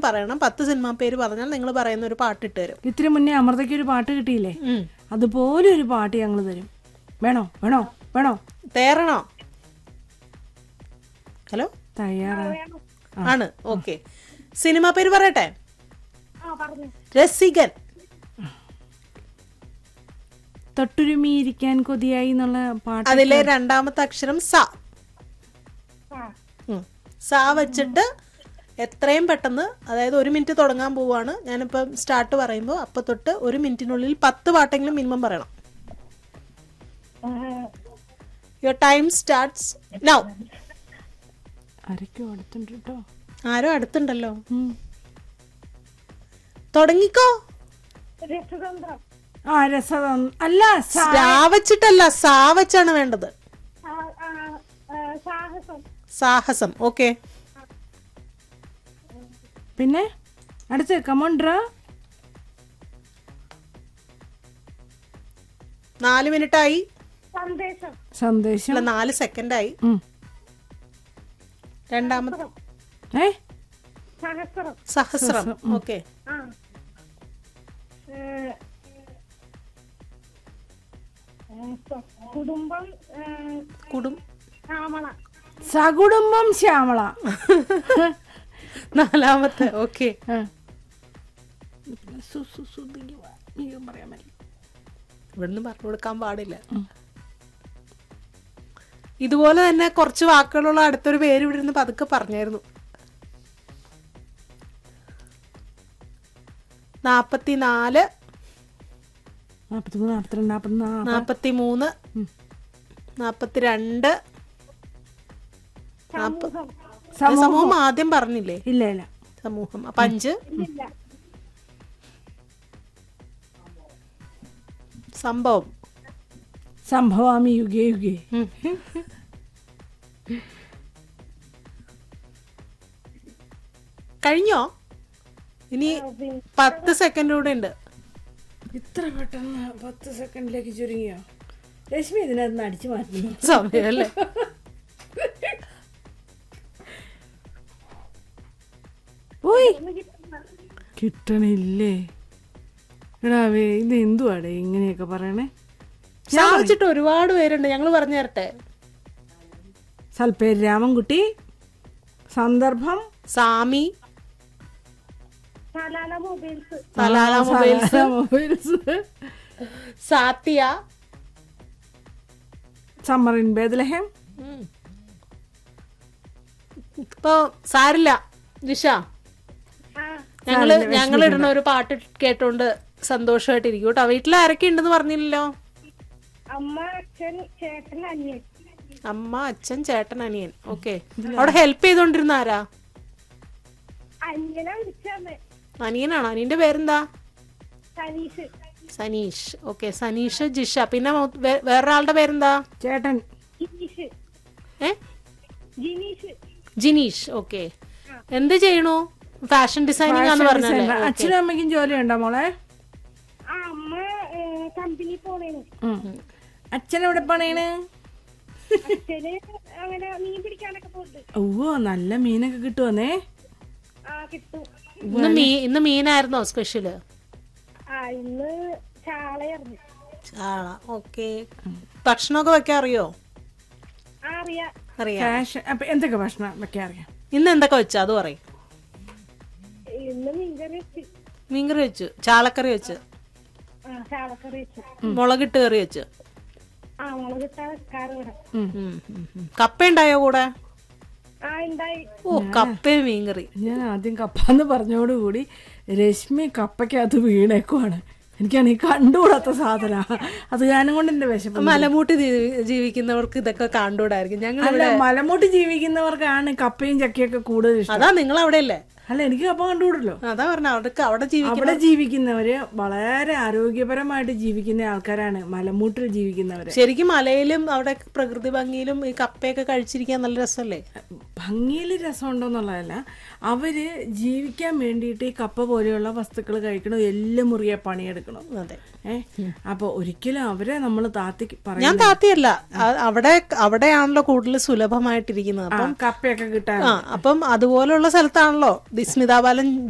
പറയണം പത്ത് സിനിമാ പേര് പറഞ്ഞാൽ നിങ്ങൾ പറയുന്ന ഒരു പാട്ട് ഇട്ട് തരും ഇത്തിരി മുന്നേ അമൃതയ്ക്ക് ഒരു പാട്ട് കിട്ടിയില്ലേ ഉം. അതുപോലെ ഒരു പാട്ട് ഞങ്ങൾ തരും വേണോ വേണോ വേണോ തേറണോ ഹലോ തയ്യാറാണ് ആണ് ഓക്കെ സിനിമ പേര് പറയട്ടെ ആ പറഞ്ഞു രസികൻ തൊട്ടുരുമിയിരിക്കാൻ കൊതിയായി എന്നുള്ള പാട്ട് അതിലെ രണ്ടാമത്തെ അക്ഷരം സ ആ ഉം. സ വെച്ചിട്ട് എത്രയും പെട്ടെന്ന് അതായത് ഒരു മിനിറ്റ് തുടങ്ങാൻ പോവാണ് ഞാനിപ്പം സ്റ്റാർട്ട് പറയുമ്പോൾ അപ്പൊ തൊട്ട് ഒരു മിനിറ്റിനുള്ളിൽ പത്ത് പാട്ടെങ്കിലും മിനിമം പറയണം യുവർ ടൈം സ്റ്റാർട്ട്സ് നൗ ആരൊക്കെയോ അടുത്തുണ്ട് കേട്ടോ ആരോ അടുത്തുണ്ടല്ലോ ഉം. തുടങ്ങിക്കോ രസതന്ത്രം ആ രസതം അല്ല സ- രാ വെച്ചിട്ടല്ല സാ വെച്ചാണ് വേണ്ടത് ആ, ആ, ആ, സാഹസം സാഹസം ഓക്കെ പിന്നെ അടുത്ത് കമോണ്ട്രാ നാല് മിനിറ്റ് ആയി സന്ദേശം സന്ദേശം അല്ല നാല് സെക്കൻഡ് ആയി ഉം. രണ്ടാമത്തെ ഏ സഹസ്രം സഹസ്രം ഓക്കെ ആ ഏ, ഏ, സ- കുടുംബം ഏ, കുടും ശ്യാമള സകുടുംബം ശ്യാമള നാലാമത്തെ ഓക്കെ ആ. സു- സു- സു- ദിഗി വാ. അയ്യോ, പറയാൻ പറ്റില്ല. ഇവിടുന്ന് പറഞ്ഞു കൊടുക്കാൻ പാടില്ല ഇതുപോലെ തന്നെ കുറച്ച് വാക്കുകളുള്ള അടുത്തൊരു പേര് ഇവിടെ ഇരുന്ന് പതുക്കെ പറഞ്ഞായിരുന്നു നാപ്പത്തിനാല് നാപ്പത്തിമൂന്ന് നാപ്പത്തിരണ്ട് നാപ്പത്തിനാല് നാപ്പത്തി മൂന്ന് നാപ്പത്തിരണ്ട് നാപ്പ- സമൂഹം സമൂഹം ആദ്യം പറഞ്ഞില്ലേ ഇല്ല ഇല്ല സമൂഹം അപ്പൊ അഞ്ച് ഇല്ല സംഭവം സംഭവാമി യുഗേ യുഗേ ഉം. കഴിഞ്ഞോ ഇനി പത്ത് സെക്കൻഡ് കൂടെ ഉണ്ട് ഇത്ര പെട്ടെന്ന് പത്ത് സെക്കൻഡിലേക്ക് ചുരുങ്ങിയോ രശ്മി ഇതിനകത്ത് അടിച്ചു മാറ്റുന്നു സമയല്ലേ ഓയ് കിട്ടണില്ലേ എടാവേ ഇത് എന്തുവാടേ ഇങ്ങനെയൊക്കെ പറയണേ ചാവിച്ചിട്ട് ഒരുപാട് പേരുണ്ട് ഞങ്ങൾ പറഞ്ഞു തരട്ടെ സൽപ്പേര് രാമൻകുട്ടി സന്ദർഭം Sami Salala mobiles Salala mobiles mobiles Saathiya summer in Bethlehem ഇപ്പൊ സാരില്ല ദിശ ആ ഞങ്ങള് ഞങ്ങൾ ഇടുന്ന ഒരു പാട്ട് കേട്ടോണ്ട് സന്തോഷമായിട്ടിരിക്കും കേട്ടോ വീട്ടിൽ ആരൊക്കെ ഉണ്ടെന്ന് പറഞ്ഞില്ലല്ലോ അമ്മ അച്ഛൻ ചേട്ടൻ അനിയൻ അമ്മ അച്ഛൻ ചേട്ടൻ അനിയൻ ഓക്കെ അവിടെ ഹെൽപ്പ് ചെയ്തോണ്ടിരുന്ന ആരാ അനിയനെ വിളിച്ചാന്ന് അനിയനാണോ അനിയന്റെ പേരെന്താ സനീഷ് സനീഷ് ഓക്കെ സനീഷ് ജിഷ പിന്നെ മൗ- വേ- വേറൊരാളുടെ പേരെന്താ ചേട്ടൻ ജിനീഷ് ഏ ജിനീഷ് ജിനീഷ് ഓക്കെ എന്ത് ചെയ്യണു ഫാഷൻ ഡിസൈനിങ് ആന്ന് പറഞ്ഞല്ലേ ഡിസൈനർ. അച്ഛനും അമ്മയ്ക്കും ജോലിയുണ്ടോ മോളെ ആ അമ്മ കമ്പനി പോണേന് ഉം. അച്ഛൻ എവിടെ പണയാണ് അച്ഛന് അങ്ങനെ മീൻ പിടിക്കാനൊക്കെ പോകുന്നുണ്ട് ഓ നല്ല മീനൊക്കെ കിട്ടുവന്നേ ആ കിട്ടും ഇന്ന് മീ ഇന്ന് മീനായിരുന്നോ സ്പെഷ്യല് ആ ഇന്ന് ചാളയായിരുന്നു ചാള ഓക്കെ ഭക്ഷണമൊക്കെ വെക്കാൻ അറിയോ ആ അറിയാ അറിയാം ഫാഷൻ അപ്പൊ എന്തൊക്കെ ഭക്ഷണം വെക്കാൻ അറിയാം ഇന്ന് എന്തൊക്കെ വെച്ചു അത് പറയും ഇന്ന് മീൻകറി വെച്ച് മീൻകറി വെച്ചു ചാളക്കറി വെച്ച് ആ ചാളക്കറി വെച്ച് മുളകിട്ട് കറി വെച്ച് ആ മുളകിട്ട വെക്കാറ് ഇവിടെ ഉം, ഉം, ഉം. കപ്പ ഉണ്ടായോ കൂടെ ആ ഉണ്ടായി ഓ കപ്പയും മീൻകറി ഞാൻ ആദ്യം കപ്പാന്ന് പറഞ്ഞോടുകൂടി രശ്മി കപ്പയ്ക്കകത്ത് വീണേക്കുവാണ് എനിക്കാണെങ്കിൽ കണ്ടുകൂടാത്ത സാധന അത് കാരണം കൊണ്ട് എന്റെ വിശപ്പ് മലമൂട്ടി ജീവി- ജീവിക്കുന്നവർക്ക് ഇതൊക്കെ കണ്ടുകൂടായിരിക്കും ഞങ്ങൾ അല്ല മലമൂട്ടി ജീവിക്കുന്നവർക്കാണ് കപ്പയും ചക്കയൊക്കെ കൂടുതൽ ഇഷ്ടം അതാ നിങ്ങൾ അവിടെ അല്ലേ അല്ല എനിക്ക് കപ്പ കണ്ടുകൂടല്ലോ അതാ പറഞ്ഞ അവർക്ക് അവിടെ ജീവിക്കുന്ന അവിടെ ജീവിക്കുന്നവര് വളരെ ആരോഗ്യപരമായിട്ട് ജീവിക്കുന്ന ആൾക്കാരാണ് മലമൂട്ടിൽ ജീവിക്കുന്നവര് ശരിക്കും മലയിലും അവിടെ പ്രകൃതി ഭംഗിയിലും ഈ കപ്പയൊക്കെ കഴിച്ചിരിക്കാൻ നല്ല രസമല്ലേ ഭംഗിയിൽ രസമുണ്ടോന്നുള്ളതല്ല അവര് ജീവിക്കാൻ വേണ്ടിയിട്ട് ഈ കപ്പ പോലെയുള്ള വസ്തുക്കൾ കഴിക്കണം എല്ലാം മുറിയെ പണിയെടുക്കണം അതെ ഏ അപ്പൊ ഒരിക്കലും അവരെ നമ്മൾ താത്തി പറയും ഞാൻ താത്തിയല്ല അ- അവിടെ അവിടെയാണല്ലോ കൂടുതൽ സുലഭമായിട്ടിരിക്കുന്നത് ആ, അപ്പം കപ്പയൊക്കെ കിട്ടാൻ ആ അപ്പം അതുപോലുള്ള സ്ഥലത്താണല്ലോ ദി സ്മിതാ ബാലൻ